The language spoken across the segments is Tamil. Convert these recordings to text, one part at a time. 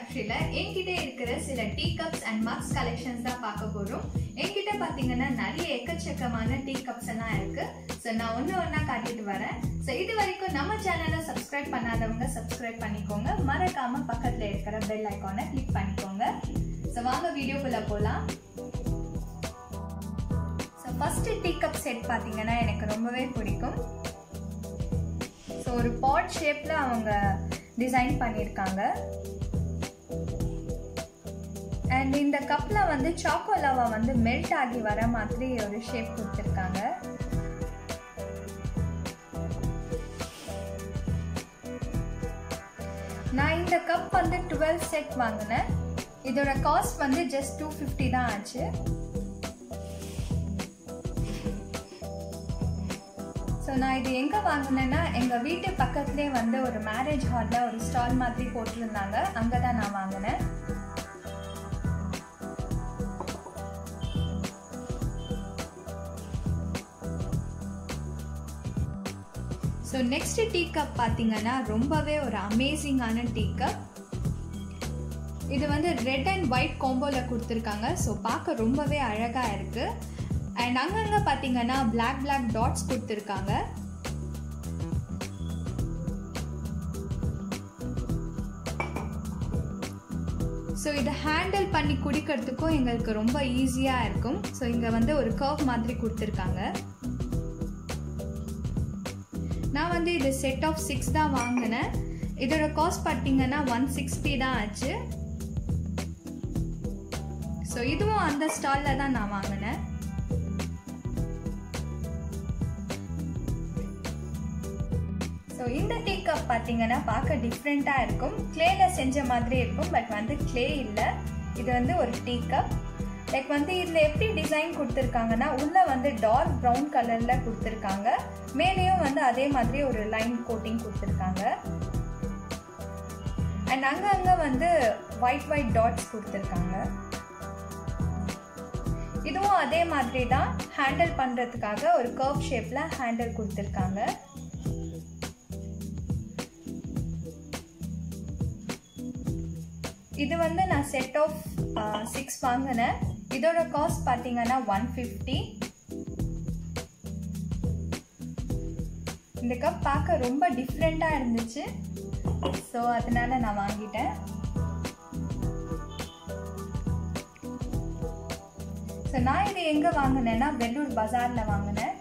ஃபேக்ட்ரியில் என்கிட்ட இருக்கிற சில tea cups and mugs collections தான் பார்க்க போகிறோம் என்கிட்ட பார்த்தீங்கன்னா நிறைய எக்கச்சக்கமான டீ கப்ஸ் எல்லாம் இருக்கு ஸோ நான் ஒன்று ஒன்றா காட்டிட்டு வரேன் ஸோ இது வரைக்கும் நம்ம சேனலை சப்ஸ்கிரைப் பண்ணாதவங்க சப்ஸ்கிரைப் பண்ணிக்கோங்க மறக்காம பக்கத்தில் இருக்கிற பெல் ஐக்கானை கிளிக் பண்ணிக்கோங்க ஸோ வாங்க வீடியோக்குள்ளே போகலாம் so first tea cup set பார்த்தீங்கன்னா எனக்கு ரொம்பவே பிடிக்கும் ஸோ ஒரு பாட் ஷேப்பில் அவங்க டிசைன் பண்ணியிருக்காங்க அண்ட் இந்த கப்பில் வந்து சாக்கோலாவா வந்து மெல்ட் ஆகி வர மாதிரி ஒரு ஷேப் கொடுத்துருக்காங்க நான் இந்த கப் வந்து டுவெல் செட் வாங்கினேன் இதோட காஸ்ட் வந்து ஜஸ்ட் டூ ஃபிஃப்டி தான் ஆச்சு ஸோ நான் இது எங்கே வாங்கினேன்னா எங்கள் வீட்டு பக்கத்துலேயே வந்து ஒரு மேரேஜ் ஹாலில் ஒரு ஸ்டால் மாதிரி போட்டிருந்தாங்க அங்கே தான் நான் வாங்கினேன் ஸோ நெக்ஸ்ட் டீ கப் பார்த்தீங்கன்னா ரொம்பவே ஒரு அமேசிங்கான டீ கப் இது வந்து ரெட் அண்ட் ஒயிட் காம்போவில் கொடுத்துருக்காங்க ஸோ பார்க்க ரொம்பவே அழகாக இருக்குது அண்ட் அங்கங்கே பார்த்தீங்கன்னா பிளாக் பிளாக் டாட்ஸ் கொடுத்துருக்காங்க ஸோ இதை ஹேண்டில் பண்ணி குடிக்கிறதுக்கும் எங்களுக்கு ரொம்ப ஈஸியாக இருக்கும் ஸோ இங்கே வந்து ஒரு கர்வ் மாதிரி கொடுத்துருக்காங்க நான் வந்து இது செட் ஆஃப் சிக்ஸ் தான் வாங்கினேன் இதோட காஸ்ட் பார்த்தீங்கன்னா ஒன் சிக்ஸ்டி தான் ஆச்சு ஸோ இதுவும் அந்த ஸ்டாலில் தான் நான் வாங்கினேன் ஸோ இந்த டீ கப் பார்த்தீங்கன்னா பார்க்க டிஃப்ரெண்ட்டாக இருக்கும் கிளேல செஞ்ச மாதிரி இருக்கும் பட் வந்து கிளே இல்லை இது வந்து ஒரு டீ கப் லைக் வந்து இதில் எப்படி டிசைன் கொடுத்துருக்காங்கன்னா உள்ளே வந்து டார்க் ப்ரௌன் கலரில் கொடுத்துருக்காங்க மேலேயும் வந்து அதே மாதிரி ஒரு லைன் கோட்டிங் கொடுத்துருக்காங்க அண்ட் அங்கங்கே வந்து ஒயிட் ஒயிட் டாட்ஸ் கொடுத்துருக்காங்க இதுவும் அதே மாதிரி தான் ஹேண்டில் பண்ணுறதுக்காக ஒரு கர்வ் ஷேப்பில் ஹேண்டில் கொடுத்துருக்காங்க இது வந்து நான் செட் ஆஃப் சிக்ஸ் வாங்கினேன் இதோட காஸ்ட் பார்த்தீங்கன்னா ஒன் ஃபிஃப்டி இந்த கப் பார்க்க ரொம்ப டிஃப்ரெண்ட்டாக இருந்துச்சு ஸோ அதனால நான் வாங்கிட்டேன் ஸோ நான் இது எங்கே வாங்கினேன்னா வெள்ளூர் பஜாரில் வாங்கினேன்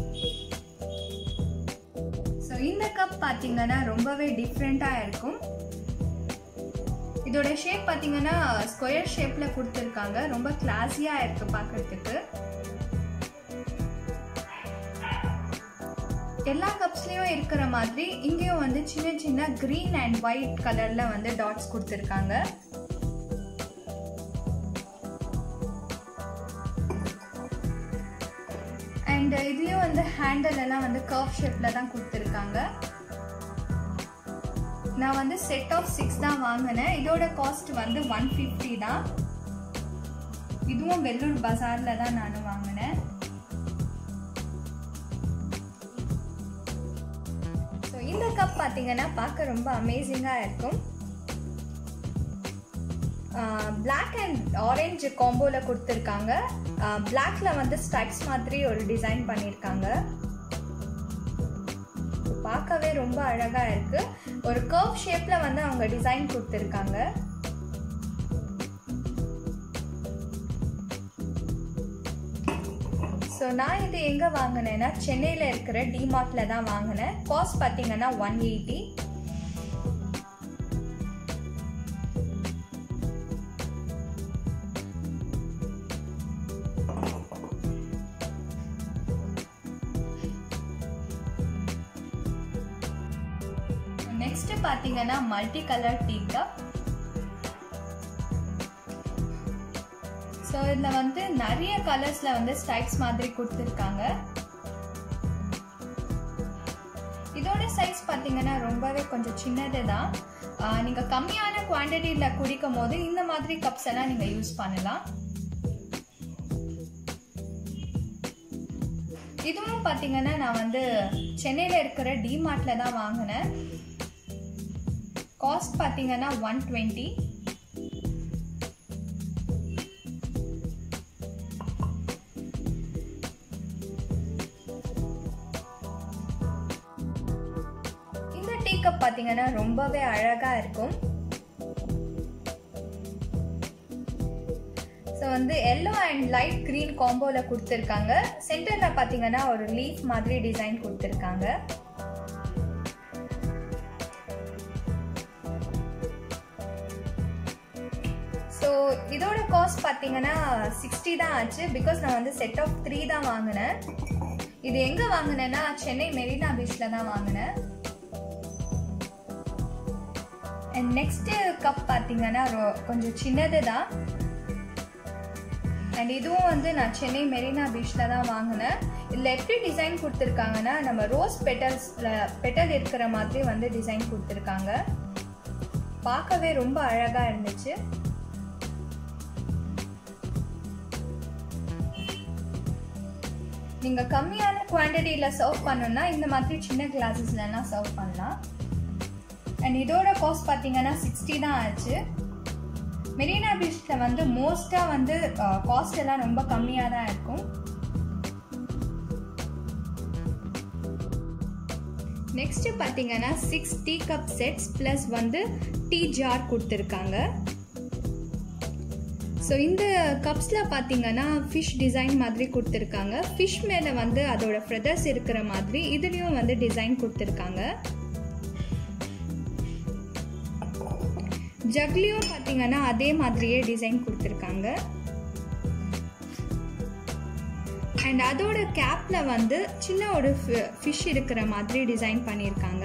ஸோ இந்த கப் பார்த்தீங்கன்னா ரொம்பவே டிஃப்ரெண்ட்டாக இருக்கும் இதோட ஷேப் பார்த்தீங்கன்னா ஸ்கொயர் ஷேப்பில் கொடுத்துருக்காங்க ரொம்ப கிளாஸியாக இருக்கு பார்க்கறதுக்கு எல்லா கப்ஸ்லேயும் இருக்கிற மாதிரி இங்கேயும் வந்து சின்ன சின்ன க்ரீன் அண்ட் ஒயிட் கலரில் வந்து டாட்ஸ் கொடுத்துருக்காங்க அண்ட் இதுலேயும் வந்து ஹேண்டில் எல்லாம் வந்து கர்வ் ஷேப்பில் தான் கொடுத்துருக்காங்க நான் வந்து செட் ஆஃப் சிக்ஸ் தான் வாங்கினேன் இதோட காஸ்ட் வந்து ஒன் ஃபிஃப்டி தான் இதுவும் வெள்ளூர் பஜாரில் தான் நான் வாங்கினேன் ஸோ இந்த கப் பார்த்தீங்கன்னா பார்க்க ரொம்ப அமேசிங்காக இருக்கும் பிளாக் அண்ட் ஆரஞ்சு காம்போவில் கொடுத்துருக்காங்க பிளாக்ல வந்து ஸ்ட்ரைப்ஸ் மாதிரி ஒரு டிசைன் பண்ணியிருக்காங்க பார்க்கவே ரொம்ப அழகாக இருக்கு ஒரு கர்வ் ஷேப்பில் வந்து அவங்க டிசைன் கொடுத்துருக்காங்க ஸோ நான் இது எங்கே வாங்கினேன்னா சென்னையில் இருக்கிற டிமார்ட்டில் தான் வாங்கினேன் காஸ்ட் பார்த்தீங்கன்னா ஒன் எயிட்டி நெக்ஸ்ட் பார்த்தீங்கன்னா multi colour tea cup so இதில் வந்து நிறைய கலர்ஸில் வந்து ஸ்டைப்ஸ் மாதிரி கொடுத்துருக்காங்க இதோட சைஸ் பார்த்தீங்கன்னா ரொம்பவே கொஞ்சம் சின்னது தான் நீங்கள் கம்மியான குவான்டிட்டியில் குடிக்கும் போது இந்த மாதிரி கப்ஸ் எல்லாம் நீங்கள் யூஸ் பண்ணலாம் இதுவும் பார்த்தீங்கன்னா நான் வந்து சென்னையில் இருக்கிற டிமார்ட்டில் தான் வாங்கினேன் காஸ்ட் பார்த்தீங்கன்னா ஒன் டுவெண்ட்டி டீ கப் பார்த்தீங்கன்னா ரொம்பவே அழகா இருக்கும் ஸோ வந்து எல்லோ அண்ட் லைட் க்ரீன் காம்போவில் கொடுத்துருக்காங்க சென்டரில் பார்த்தீங்கன்னா ஒரு லீஃப் மாதிரி டிசைன் கொடுத்துருக்காங்க ஸோ இதோட காஸ்ட் பார்த்தீங்கன்னா சிக்ஸ்டி தான் ஆச்சு பிகாஸ் நான் வந்து செட் ஆஃப் த்ரீ தான் வாங்கினேன் இது எங்கே வாங்கினேன்னா சென்னை மெரினா பீச்சில் தான் வாங்கினேன் அண்ட் நெக்ஸ்ட்டு கப் பார்த்தீங்கன்னா கொஞ்சம் சின்னது தான் அண்ட் இதுவும் வந்து நான் சென்னை மெரினா பீச்சில் தான் வாங்கினேன் இதில் எப்படி டிசைன் கொடுத்துருக்காங்கன்னா நம்ம ரோஸ் பெட்டல்ஸில் பெட்டல் இருக்கிற மாதிரி வந்து டிசைன் கொடுத்துருக்காங்க பார்க்கவே ரொம்ப அழகாக இருந்துச்சு நீங்கள் கம்மியான குவான்டிட்டியில் சர்வ் பண்ணணும்னா இந்த மாதிரி சின்ன கிளாஸஸ்லாம் சர்வ் பண்ணலாம் அண்ட் இதோட காஸ்ட் பார்த்தீங்கன்னா சிக்ஸ்டி தான் ஆச்சு மெரினா பீச்சில் வந்து மோஸ்ட்டாக வந்து காஸ்ட் எல்லாம் ரொம்ப கம்மியாக தான் இருக்கும் நெக்ஸ்ட் பார்த்தீங்கன்னா six tea cup sets plus வந்து டீ ஜார் கொடுத்துருக்காங்க ஸோ இந்த கப்ஸில் பார்த்தீங்கன்னா ஃபிஷ் டிசைன் மாதிரி கொடுத்துருக்காங்க ஃபிஷ் மேலே வந்து அதோட ஃப்ரெதர்ஸ் இருக்கிற மாதிரி இதுலேயும் வந்து டிசைன் கொடுத்துருக்காங்க ஜக்லியும் பார்த்தீங்கன்னா அதே மாதிரியே டிசைன் கொடுத்துருக்காங்க அண்ட் அதோட கேப்பில் வந்து சின்ன ஒரு ஃபிஷ் இருக்கிற மாதிரி டிசைன் பண்ணியிருக்காங்க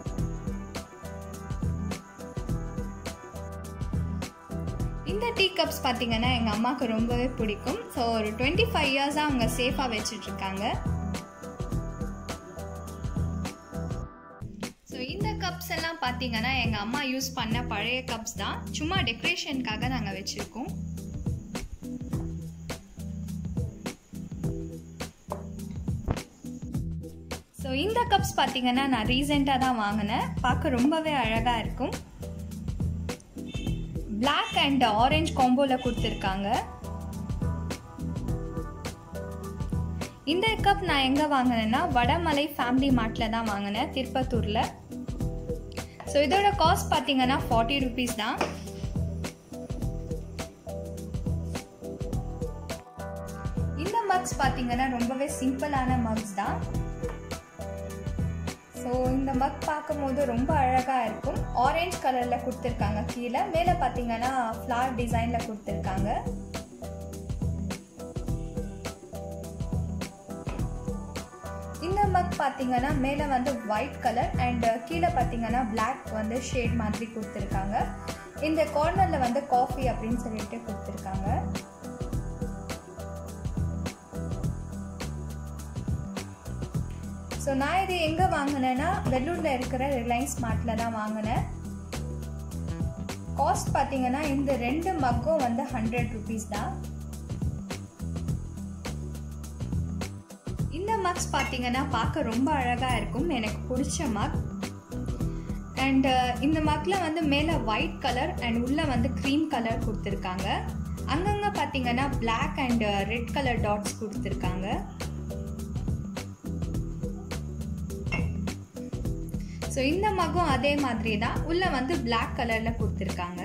இந்த டீ கப்ஸ் பார்த்தீங்கன்னா எங்கள் அம்மாவுக்கு ரொம்பவே பிடிக்கும் ஸோ ஒரு டுவெண்ட்டி ஃபைவ் இயர்ஸாக அவங்க சேஃபாக வச்சிட்ருக்காங்க ஸோ இந்த கப்ஸ் எல்லாம் பார்த்தீங்கன்னா எங்கள் அம்மா யூஸ் பண்ண பழைய கப்ஸ் தான் சும்மா டெக்கரேஷனுக்காக நாங்கள் வச்சுருக்கோம் ஸோ இந்த கப்ஸ் பார்த்தீங்கன்னா நான் ரீசெண்டாக தான் வாங்கினேன் பார்க்க ரொம்பவே அழகாக இருக்கும் பிளாக் அண்ட் ஆரஞ்ச் காம்போவில் கொடுத்துருக்காங்க இந்த கப் நான் எங்கே வாங்கினேன்னா வடமலை ஃபேமிலி மார்ட்டில் தான் வாங்கினேன் திருப்பத்தூரில் ஸோ இதோட காஸ்ட் பார்த்தீங்கன்னா ஃபார்ட்டி ருபீஸ் தான் இந்த மக்ஸ் பார்த்தீங்கன்னா ரொம்பவே சிம்பிளான மக்ஸ் தான் ஸோ இந்த மக் பார்க்கும்போது ரொம்ப அழகாக இருக்கும் ஆரஞ்சு கலரில் கொடுத்துருக்காங்க கீழே மேலே பார்த்தீங்கன்னா ஃப்ளார் டிசைனில் கொடுத்துருக்காங்க இந்த மக் பார்த்தீங்கன்னா மேலே வந்து ஒயிட் கலர் அண்ட் கீழே பார்த்தீங்கன்னா பிளாக் வந்து ஷேட் மாதிரி கொடுத்துருக்காங்க இந்த கார்னரில் வந்து காஃபி அப்படின்னு சொல்லிட்டு கொடுத்துருக்காங்க ஸோ நான் இது எங்கே வாங்கினேன்னா வெள்ளூரில் இருக்கிற ரிலையன்ஸ் மார்ட்டில் தான் வாங்கினேன் காஸ்ட் பார்த்தீங்கன்னா இந்த ரெண்டு மக்கும் வந்து ஹண்ட்ரட் ருபீஸ் தான் இந்த மக்ஸ் பார்த்தீங்கன்னா பார்க்க ரொம்ப அழகாக இருக்கும் எனக்கு பிடிச்ச மக் அண்ட் இந்த மக்கில் வந்து மேலே ஒயிட் கலர் அண்ட் உள்ளே வந்து க்ரீம் கலர் கொடுத்துருக்காங்க அங்கங்கே பார்த்தீங்கன்னா black and red colour dots கொடுத்துருக்காங்க ஸோ இந்த மகம் அதே மாதிரி தான் உள்ளே வந்து பிளாக் கலரில் கொடுத்துருக்காங்க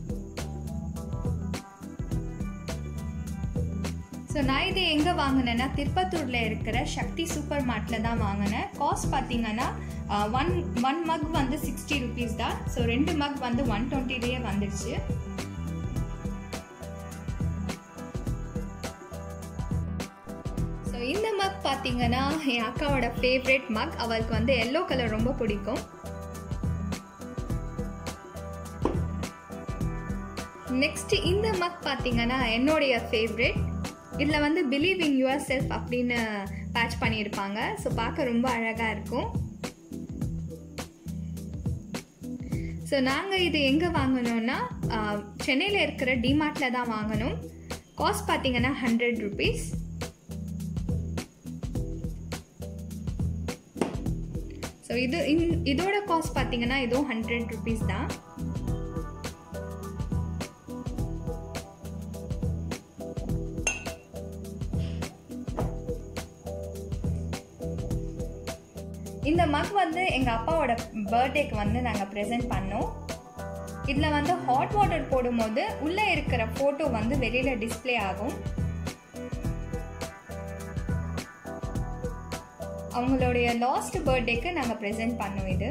ஸோ நான் இது எங்கே வாங்கினேன்னா திருப்பத்தூரில் இருக்கிற சக்தி சூப்பர் மார்ட்டில் தான் வாங்கினேன் காஸ்ட் பார்த்தீங்கன்னா ஒன் ஒன் மக் வந்து சிக்ஸ்டி ருபீஸ் தான் ஸோ ரெண்டு மக் வந்து ஒன் டுவெண்ட்டிலேயே வந்துடுச்சு ஸோ இந்த மக் பார்த்தீங்கன்னா என் அக்காவோட ஃபேவரட் மக் அவளுக்கு வந்து எல்லோ கலர் ரொம்ப பிடிக்கும் நெக்ஸ்ட் இந்த மக் பார்த்தீங்கன்னா என்னுடைய ஃபேவரட் இதில் வந்து பிலீவ் இன் யுவர் செல்ஃப் அப்படின்னு பேட்ச் பண்ணியிருப்பாங்க ஸோ பார்க்க ரொம்ப அழகாக இருக்கும் ஸோ நாங்கள் இது எங்கே வாங்கினோன்னா சென்னையில் இருக்கிற டிமார்ட்டில் தான் வாங்கினோம் காஸ்ட் பார்த்தீங்கன்னா ஹண்ட்ரட் ருபீஸ் ஸோ இது இதோட காஸ்ட் பார்த்தீங்கன்னா இதுவும் ஹண்ட்ரட் ருபீஸ் தான் இந்த மக் வந்து எங்கள் அப்பாவோட பர்த்டேக்கு வந்து நாங்கள் ப்ரெசென்ட் பண்ணோம் இதில் வந்து ஹாட் வாட்டர் போடும்போது உள்ளே இருக்கிற ஃபோட்டோ வந்து வெளியில் டிஸ்ப்ளே ஆகும் அவங்களுடைய லாஸ்ட் பர்த்டேக்கு நாங்கள் ப்ரெசென்ட் பண்ணோம் இது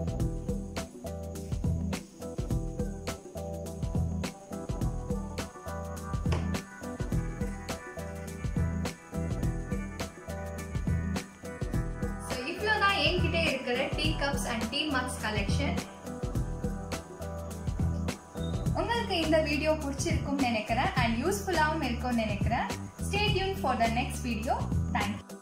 ஸோ இவ்வளோ தான் என்கிட்ட இருக்கிற tea cups and tea mugs collection உங்களுக்கு இந்த வீடியோ பிடிச்சிருக்கும்னு நினைக்கிறேன் அண்ட் யூஸ்ஃபுல்லாகவும் இருக்கும்னு நினைக்கிறேன் stay tune for the next video thank you